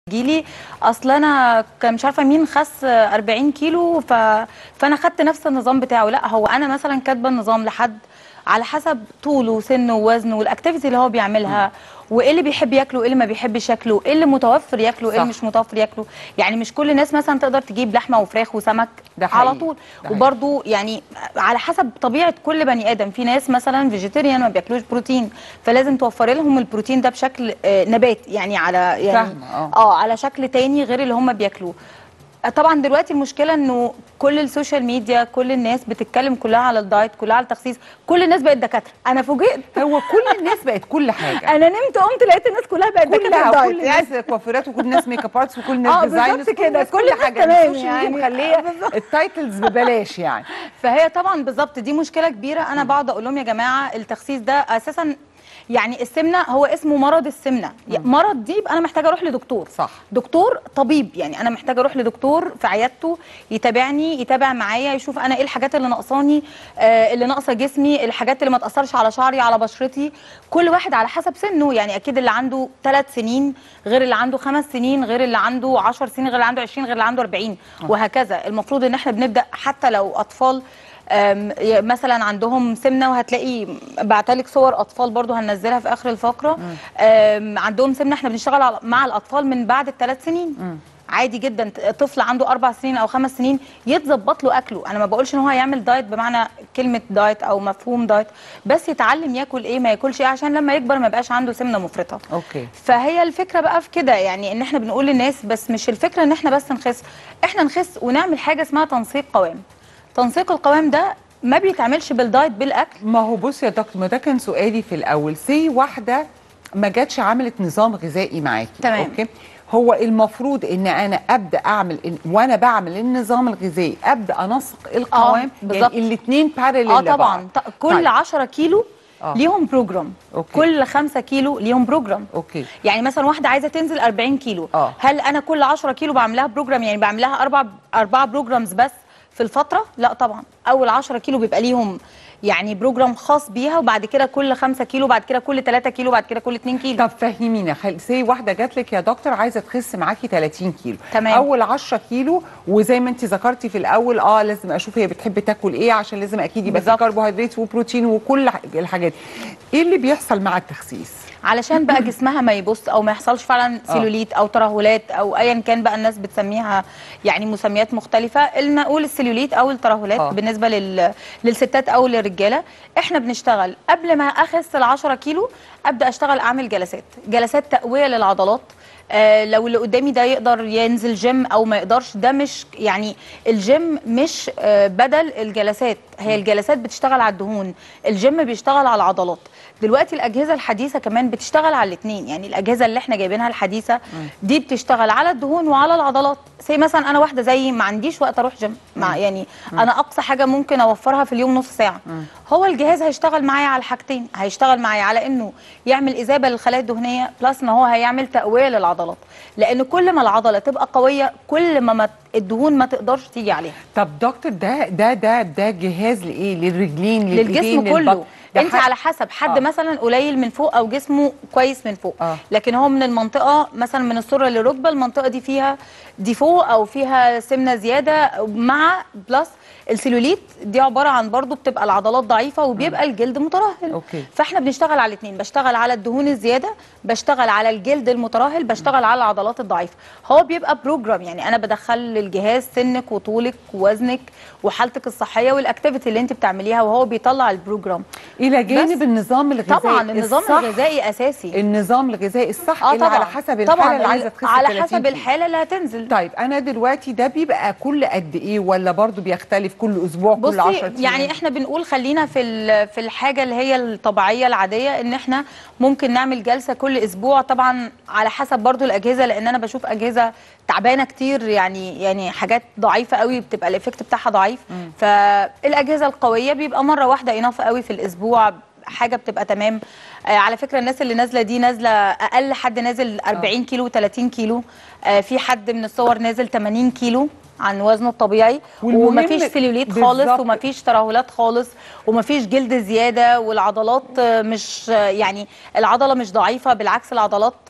جيلي اصل انا كان مش عارفه مين خس 40 كيلو ف... فانا خدت نفس النظام بتاعه لا هو انا مثلا كاتبه النظام لحد على حسب طوله وسنه ووزنه والاكتيفيتي اللي هو بيعملها وايه اللي بيحب ياكله وايه اللي ما بيحبش ياكله ايه اللي متوفر ياكله وايه اللي صح. مش متوفر ياكله يعني مش كل الناس مثلا تقدر تجيب لحمه وفراخ وسمك ده حقيقي. على طول ده حقيقي. وبرده يعني على حسب طبيعه كل بني ادم في ناس مثلا فيجيتيريان ما بياكلوش بروتين فلازم توفر لهم البروتين ده بشكل آه، نبات يعني على يعني فاهمة، آه. اه على شكل تاني غير اللي هم بياكلوه طبعا دلوقتي المشكله انه كل السوشيال ميديا كل الناس بتتكلم كلها على الدايت كلها على التخسيس كل الناس بقت دكاتره انا فوجئت هو كل الناس بقت كل حاجه انا نمت قمت لقيت الناس كلها بقت دكاتره كلها دايت كل يعني الناس كوافيرات وكل الناس ميك اب ارتس وكل آه، الناس ديزاينرز بالظبط كده، الناس كل كل الناس حاجه تمام السوشيال يعني. ميديا مخليه التايتلز ببلاش يعني فهي طبعا بالظبط دي مشكله كبيره انا بقعد اقول لهم يا جماعه التخسيس ده اساسا يعني السمنه هو اسمه مرض السمنه يعني مرض دي يبقى انا محتاجه اروح لدكتور صح. دكتور طبيب يعني انا محتاجه اروح لدكتور في عيادته يتابعني يتابع معايا يشوف انا ايه الحاجات اللي ناقصاني آه اللي ناقصه جسمي الحاجات اللي ما تاثرش على شعري على بشرتي كل واحد على حسب سنه يعني اكيد اللي عنده ثلاث سنين غير اللي عنده خمس سنين غير اللي عنده 10 سنين غير اللي عنده 20 غير اللي عنده 40 وهكذا المفروض ان احنا بنبدا حتى لو اطفال أم، ي- مثلا عندهم سمنه وهتلاقي بعتلك صور اطفال برضو هننزلها في اخر الفقره أم، عندهم سمنه احنا بنشتغل على- مع الاطفال من بعد الثلاث سنين عادي جدا ت- طفل عنده اربع سنين او خمس سنين يتظبط له اكله انا ما بقولش ان هو هيعمل دايت بمعنى كلمه دايت او مفهوم دايت بس يتعلم ياكل ايه ما ياكلش ايه عشان لما يكبر ما يبقاش عنده سمنه مفرطه اوكي فهي الفكره بقى في كده يعني ان احنا بنقول للناس بس مش الفكره ان احنا بس نخس احنا نخس ونعمل حاجه اسمها تنسيق قوام تنسيق القوام ده ما بيتعملش بالدايت بالاكل ما هو بص يا دكتور ما ده كان سؤالي في الاول سي واحده ما جاتش عملت نظام غذائي معاكي تمام. اوكي هو المفروض ان انا ابدا اعمل إن وانا بعمل النظام الغذائي ابدا انسق القوام بالظبط. يعني الاثنين بارلل اه طبعا ط- كل طيب. 10 كيلو آه. ليهم بروجرام أوكي. كل 5 كيلو ليهم بروجرام اوكي يعني مثلا واحده عايزه تنزل 40 كيلو آه. هل انا كل 10 كيلو بعمل لها بروجرام يعني بعمل لها اربع اربع بروجرامز بس في الفتره لا طبعا اول 10 كيلو بيبقى ليهم يعني بروجرام خاص بيها وبعد كده كل 5 كيلو بعد كده كل 3 كيلو بعد كده كل 2 كيلو طب فهمينا خل... سي واحده جات لك يا دكتور عايزه تخس معاكي 30 كيلو تمام. اول 10 كيلو وزي ما انت ذكرتي في الاول اه لازم اشوف هي بتحب تاكل ايه عشان لازم اكيد يبقى في بالظبط. كربوهيدرات وبروتين وكل ح- الحاجات ايه اللي بيحصل مع التخسيس علشان بقى جسمها ما يبص او ما يحصلش فعلا سيلوليت او ترهلات او ايا كان بقى الناس بتسميها يعني مسميات مختلفه اللي نقول السيلوليت او الترهلات آه. بالنسبه لل... للستات او للرجاله احنا بنشتغل قبل ما اخس ال 10 كيلو ابدا اشتغل اعمل جلسات جلسات تقويه للعضلات آه لو اللي قدامي ده يقدر ينزل جيم او ما يقدرش ده مش يعني الجيم مش آه بدل الجلسات هي الجلسات بتشتغل على الدهون الجيم بيشتغل على العضلات دلوقتي الاجهزه الحديثه كمان بتشتغل على الاثنين يعني الاجهزه اللي احنا جايبينها الحديثه دي بتشتغل على الدهون وعلى العضلات زي مثلا انا واحده زي ما عنديش وقت اروح جيم مع يعني انا اقصى حاجه ممكن اوفرها في اليوم نص ساعه هو الجهاز هيشتغل معايا على الحاجتين هيشتغل معايا على انه يعمل اذابه للخلايا الدهنيه بلس ان هو هيعمل تقويه للعضلات لان كل ما العضله تبقى قويه كل ما, ما الدهون ما تقدرش تيجي عليها طب دكتور ده ده ده ده جهاز لايه للرجلين للايدين للجسم كله للبطن ده انت ح- على حسب حد آه. مثلا قليل من فوق او جسمه كويس من فوق آه. لكن هو من المنطقه مثلا من السره للركبه المنطقه دي فيها ديفو او فيها سمنه زياده مع بلس السيلوليت دي عباره عن برضو بتبقى العضلات ضعيفه وبيبقى الجلد مترهل أوكي. فاحنا بنشتغل على الاثنين بشتغل على الدهون الزياده بشتغل على الجلد المترهل بشتغل على العضلات الضعيفه هو بيبقى بروجرام يعني انا بدخل للجهاز سنك وطولك ووزنك وحالتك الصحيه والاكتيفيتي اللي انت بتعمليها وهو بيطلع البروجرام الى جانب بس النظام الغذائي طبعا النظام الصح الغذائي اساسي الناهم الغذائي الصح اه اللي طبعا على حسب الحاله طبعا اللي عايزه تخس على 30 حسب كيلو. الحاله اللي هتنزل طيب انا دلوقتي ده بيبقى كل قد ايه ولا برضو بيختلف كل اسبوع كل 10 بصي ايام يعني احنا بنقول خلينا في ال- في الحاجه اللي هي الطبيعيه العاديه ان احنا ممكن نعمل جلسه كل اسبوع طبعا على حسب برضو الاجهزه لان انا بشوف اجهزه تعبانه كتير يعني يعني حاجات ضعيفه قوي بتبقى الايفكت بتاعها ضعيف فالاجهزه القويه بيبقى مره واحده اناف قوي في الاسبوع حاجه بتبقى تمام آه على فكره الناس اللي نازله دي نازله اقل حد نازل 40 كيلو 30 كيلو آه في حد من الصور نازل 80 كيلو عن وزنه الطبيعي والمهم ومفيش سيلوليت خالص بالظبط. ومفيش ترهلات خالص ومفيش جلد زياده والعضلات آه، مش آه، يعني العضله مش ضعيفه بالعكس العضلات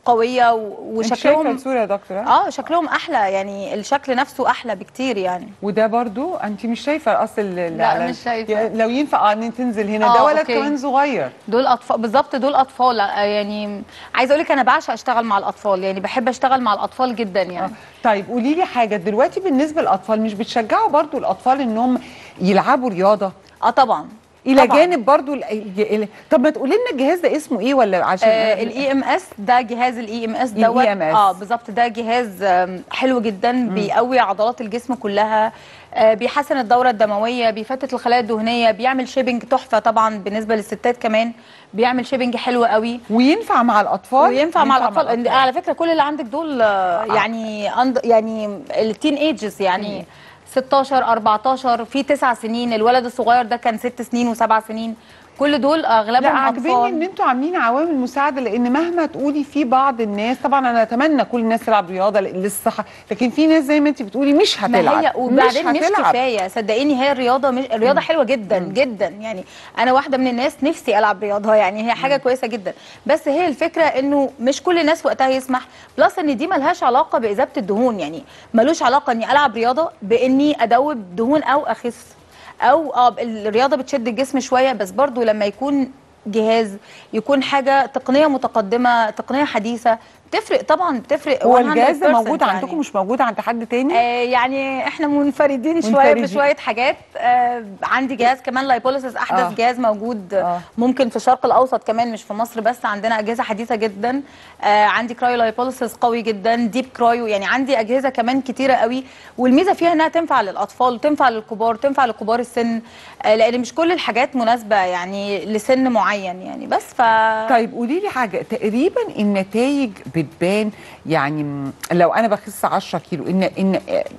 قويه و- انت شايفه وشكلهم الصوره يا دكتور ها؟ اه شكلهم احلى يعني الشكل نفسه احلى بكتير يعني وده برضو انت مش شايفه اصل اللي لا، على مش شايفة. يا- لو ينفع ان تنزل هنا آه، ده ولد أوكي. كمان صغير دول اطفال بالظبط دول اطفال آه، يعني عايزه اقول لك انا بعشق اشتغل مع الاطفال يعني بحب اشتغل مع الاطفال جدا يعني طيب قولي لي حاجه دلوقتي بالنسبه للاطفال مش بتشجعوا برضو الاطفال انهم يلعبوا رياضه اه طبعا الى طبعاً. جانب برضو ال- ال- طب ما تقولي لنا الجهاز ده اسمه ايه ولا عشان الاي ام اس ده جهاز الاي ام اس دوت ال EMS. اه بالظبط ده جهاز آم، حلو جدا بيقوي عضلات الجسم كلها آه، بيحسن الدوره الدمويه بيفتت الخلايا الدهنيه بيعمل شيبنج تحفه طبعا بالنسبه للستات كمان بيعمل شيبنج حلو قوي وينفع مع الاطفال وينفع مع الاطفال على فكره كل اللي عندك دول آه، يعني أند... يعني التين ايجز يعني 16 14 في 9 سنين الولد الصغير ده كان 6 سنين وسبع سنين كل دول لا اغلبهم عاجبني اطفال ان انتوا عاملين عوامل مساعده لان مهما تقولي في بعض الناس طبعا انا اتمنى كل الناس تلعب رياضه للصحه لكن في ناس زي ما انت بتقولي مش ما هتلعب هي وبعدين مش, هتلعب. كفايه صدقيني هي الرياضه مش الرياضه حلوه جدا جدا يعني انا واحده من الناس نفسي العب رياضه يعني هي حاجه كويسه جدا بس هي الفكره انه مش كل الناس وقتها يسمح بلس ان دي ملهاش علاقه باذابه الدهون يعني ملوش علاقه اني العب رياضه باني ادوب دهون او اخس او اه الرياضه بتشد الجسم شويه بس برضو لما يكون جهاز يكون حاجه تقنيه متقدمه تقنيه حديثه بتفرق طبعا بتفرق هو الجهاز ده 100% موجود يعني. عندكم مش موجود عند حد تاني آه يعني احنا منفردين شويه منفردين. بشويه حاجات آه عندي جهاز كمان لايبوليسيس احدث آه. آه. جهاز موجود آه. آه. ممكن في الشرق الاوسط كمان مش في مصر بس عندنا اجهزه حديثه جدا آه عندي كرايو لايبوليسيس قوي جدا ديب كرايو يعني عندي اجهزه كمان كتيره قوي والميزه فيها انها تنفع للاطفال وتنفع للكبار تنفع لكبار السن آه لان مش كل الحاجات مناسبه يعني لسن معين يعني بس ف طيب قولي لي حاجه تقريبا النتائج بتبان يعني م- لو انا بخس 10 كيلو ان ان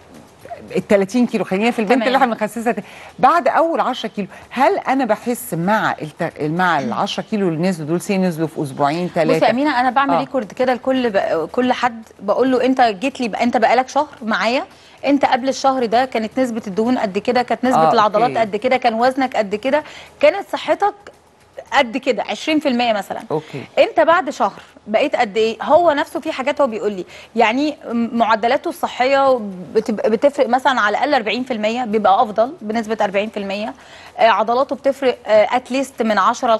ال 30 كيلو خلينا في البنت تمام. اللي احنا بنخسسها دي. بعد اول 10 كيلو هل انا بحس مع الت... مع ال 10 كيلو اللي نزلوا دول سي نزلوا في اسبوعين بصي يا ثلاثه امينه انا بعمل آه. ريكورد كده لكل ب... كل حد بقول له انت جيت لي انت بقالك شهر معايا انت قبل الشهر ده كانت نسبه الدهون قد كده كانت نسبه آه، آه العضلات أوكي. قد كده كان وزنك قد كده كانت صحتك قد كده 20% مثلا اوكي انت بعد شهر بقيت قد ايه هو نفسه في حاجات هو بيقول لي يعني م- معدلاته الصحيه بتبقى بتفرق مثلا على الاقل 40% بيبقى افضل بنسبه 40% آه، عضلاته بتفرق اتليست من 10 ل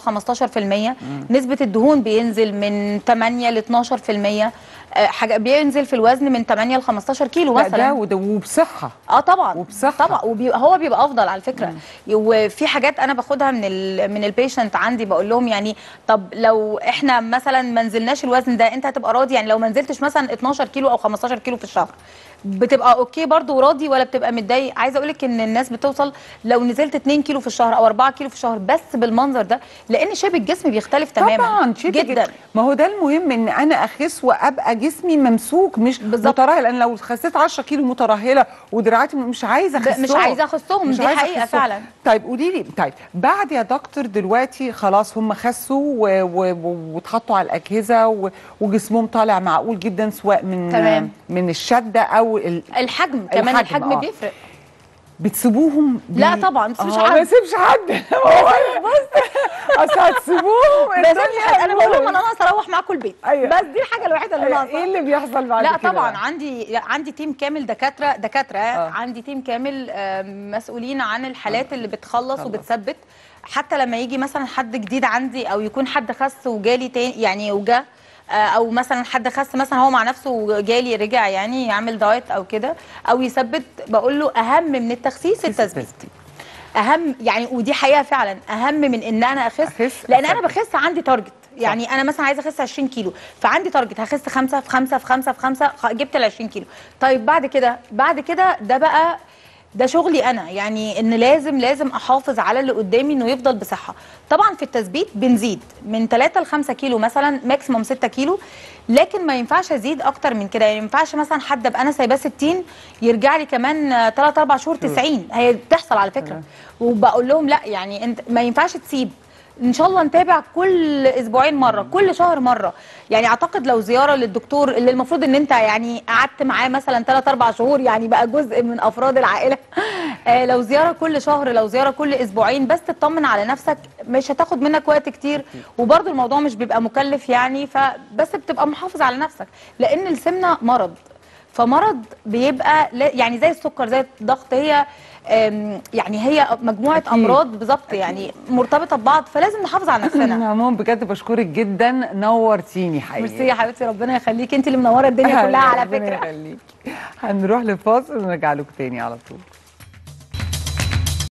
15% نسبه الدهون بينزل من 8 ل 12% آه، حاجه بينزل في الوزن من 8 ل 15 كيلو لا مثلا ده وده وبصحه اه طبعا وبصحة. طبعا وبيبقى هو بيبقى افضل على فكره وفي حاجات انا باخدها من ال من البيشنت عندي بقول لهم يعني طب لو احنا مثلا ما نزلناش الوزن ده انت هتبقى راضي يعني لو ما نزلتش مثلا 12 كيلو او 15 كيلو في الشهر بتبقى اوكي برضو وراضي ولا بتبقى متضايق عايزه اقول لك ان الناس بتوصل لو نزلت 2 كيلو في الشهر او 4 كيلو في الشهر بس بالمنظر ده لان شيب الجسم بيختلف تماما طبعا شيء جدا ما هو ده المهم ان انا اخس وابقى جسمي ممسوك مش بالظبط. مترهل انا لو خسيت 10 كيلو مترهله ودراعاتي مش عايزه ب- اخسهم مش عايزة أخسهم، مش دي عايزة حقيقة أخسهم. فعلا. طيب قولي لي طيب بعد يا دكتور دلوقتي خلاص هم خسوا و- و- و- واتحطوا على الاجهزه و- وجسمهم طالع معقول جدا سواء من تمام. من الشده او ال... الحجم كمان الحجم، الحجم آه. بيفرق بتسيبوهم لا طبعا، ما تسيبش آه، حد. ما يسيبش حد بص اصل هتسيبوهم بس الدنيا انا بقول لهم انا ناقص اروح معاكم البيت أيوة. بس دي الحاجه الوحيده اللي ناقصه ايه اللي بيحصل بعد لا كده طبعا عندي عندي تيم كامل دكاتره دكاتره آه. عندي تيم كامل آم، مسؤولين عن الحالات اللي بتخلص وبتثبت حتى لما يجي مثلا حد جديد عندي او يكون حد خس وجالي تاني يعني وجا آه، او مثلا حد خس مثلا هو مع نفسه وجالي رجع يعني يعمل دايت او كده او يثبت بقول له اهم من التخسيس التثبيت اهم يعني ودي حقيقه فعلا اهم من ان انا اخس, أخس، لان انا أثبت. بخس عندي تارجت يعني انا مثلا عايزه اخس 20 كيلو فعندي تارجت هخس خمسة في خمسة في خمسة في خمسة خ- جبت ال 20 كيلو طيب بعد كده بعد كده ده بقى ده شغلي انا يعني ان لازم لازم احافظ على اللي قدامي انه يفضل بصحه طبعا في التثبيت بنزيد من 3 ل 5 كيلو مثلا ماكسيموم 6 كيلو لكن ما ينفعش ازيد اكتر من كده يعني ما ينفعش مثلا حد ابقى انا سايباه 60 يرجع لي كمان 3 4 شهور 90 هي بتحصل على فكره وبقول لهم لا يعني انت ما ينفعش تسيب ان شاء الله نتابع كل اسبوعين مره كل شهر مره يعني اعتقد لو زياره للدكتور اللي المفروض ان انت يعني قعدت معاه مثلا 3 4 شهور يعني بقى جزء من افراد العائله آه لو زياره كل شهر لو زياره كل اسبوعين بس تطمن على نفسك مش هتاخد منك وقت كتير وبرده الموضوع مش بيبقى مكلف يعني فبس بتبقى محافظ على نفسك لان السمنه مرض فمرض بيبقى لا- يعني زي السكر زي الضغط هي آم، يعني هي مجموعه أكيد. امراض بالظبط يعني مرتبطه ببعض فلازم نحافظ على نفسنا عموما بجد بشكرك جدا نورتيني حقيقي ميرسي يا حبيبتي ربنا يخليكي انت اللي منوره الدنيا كلها على ربنا فكره يخليكي. هنروح لفاصل ونرجع لكم تاني على طول